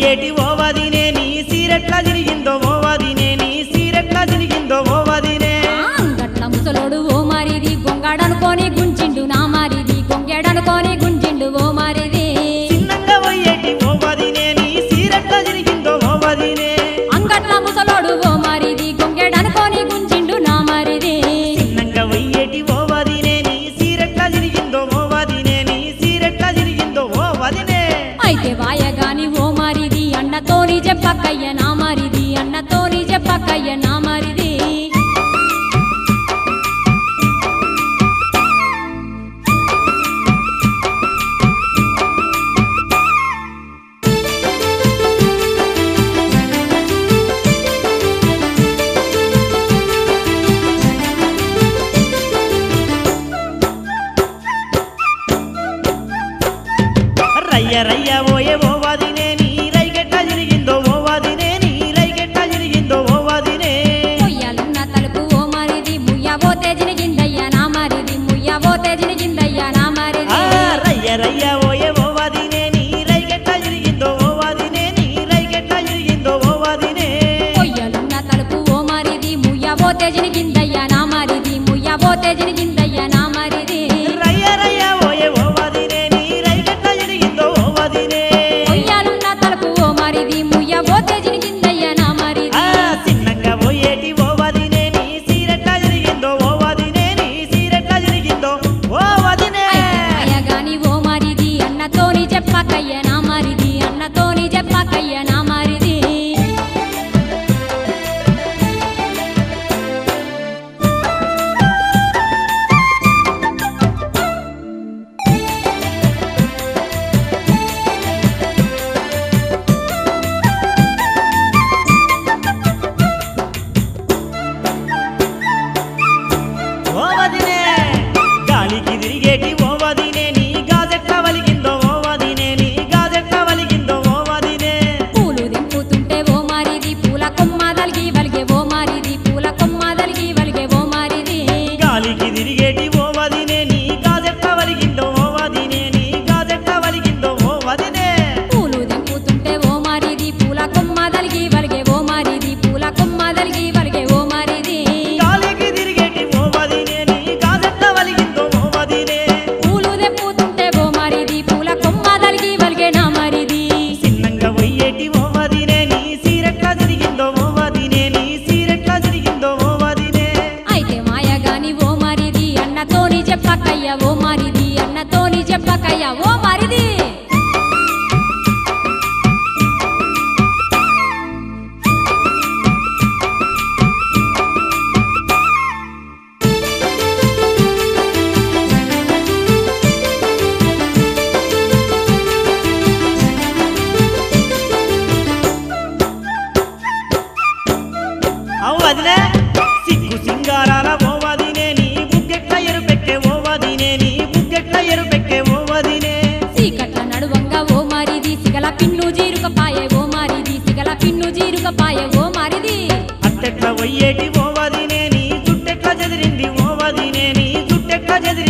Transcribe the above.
పోయేటి ఓ వదినే నీ సీరెట్లా తిరిగిందో ఓ వదినే నీ సీరెట్లా తిరిగిందో ఓ వదినే ఆ, గట్ల ముసలోడు ఓ మారిది గొంగాడనుకోని గుంజిండు నా మారిది గొంగెడనుకోని గుంజిండు ఓ మారిది చిన్నంగా పోయేటి ఓ వదినే నీ సీరెట్లా తిరిగిందో ఓ వదినే అంగట్ల ముసలోడు ఓ మారిది గొంగెడనుకోని గుంజిండు నా మారిది చిన్నంగా పోయేటి ఓ వదినే నీ సీరెట్లా తిరిగిందో ఓ వదినే నీ సీరెట్లా తిరిగిందో ఓ వదినే అయితే వాయగాని ఓ మారిది అన్నతోని చెప్పక్కయ్య నా మారిది అన్నతోని చెప్పక్కయ్య నా మారిది రయ్య రయ్య ఓయే ఓ వదినే నీ రైగెట్లా తిరిగిందో ఓ వదినే నీ రైగెట్లా తిరిగిందో ఓ వదినే ముయ్యాలున్న తలుపు ఓ మారిది ముయ్యబోతే జినిగిందయ్య నా మారిది ముయ్యబోతే జినిగిందయ్య నా ఆ మారిది రయ్య రయ్య ఓయే ఓ వదినే నీ రైగెట్లా తిరిగిందో ఓ వదినే నీ రైగెట్లా తిరిగిందో ఓ వదినే పొయ్యలున్న తలుపు ఓ మారిది ముయ్యబోతే జినిగిందయ్య నా మారిది ముయ్యబోతే జినిగిందయ్య నా మారిది రయ్య రయ్య ఓయే ఓ వదినే నీ రైగెట్లా తిరిగిందో ఓ వదినే పొయ్యాలున్న తలుపు ఓ మారిది ముయ్యబోతే జినిగిందయ్య నా ఆ మారిది చిన్నంగా పోయేటి ఓ వదినే నీ సీరెట్లా తిరిగిందో ఓ వదినే నీ సీరెట్లా తిరిగిందో ఓ వదినే అయ్యగాని ఓ మారిది అన్నతోని చెప్పకయ్య నా మారిది అన్నతోని చెప్పకయ్య నా మారిది ఓ వదినే గాలికి తిరిగేటి ఓ వదినే నీ గాజెట్లా వలిగిందో ఓ వదినే నీ గాజెట్లా వలిగిందో ఓ వదినే పూలు దింపుతుంటే ఓ మారిది పూల కొమ్మ దలిగి వలిగే ఓ మారిది పూల కొమ్మ దలిగి వలిగే ఓ మారిది గాలికి తిరిగేటి ఓ వదినే నీ గాజెట్లా వలిగిందో ఓ వదినే నీ గాజెట్లా వలిగిందో ఓ వదినే పూలు దింపుతుంటే ఓ మారిది పూల కొమ్మ దలిగి వలిగే ఓ మారిది పూల కొమ్మ దలిగి వలిగే ఓ మారిది గాలికి తిరిగేటి ఓ వదినే నీ గాజెట్లా వలిగిందో ఓ వదినే పూలు దెంపుతుంటే ఓ మారిది పూల కొమ్మ దలిగి వలిగే నా మారిది చిన్నంగా పోయేటి ఓ వదినే నీ సీరెట్లా తిరిగిందో ఓ వదినే నీ సీరెట్లా తిరిగిందో ఓ వదినే అయితే మాయగాని ఓ మారిది అన్నతోని చెప్పకయ్య ఓ మారిది అన్నతోని చెప్పకయ్య ఓ మారిది అవు వదినే సిగ్గు సింగారాల ఓ వదినే నీ బుగ్గెట్ల ఎరుపెక్కే ఓ వదినే నీ బుగ్గెట్ల ఎరుపెక్కే ఓ వదినే చీకట్ల నడువంగా ఓ మారిది సిగల పిన్ను జీరుకపాయే ఓ మారిది సిగల పిన్ను జీరుకపాయే ఓ మారిది అట్టెట్ల వయ్యేటి ఓ వదినే నీ జుట్టెట్ల చెదిరింది ఓ వదినే నీ జుట్టెట్ల చెదిరింది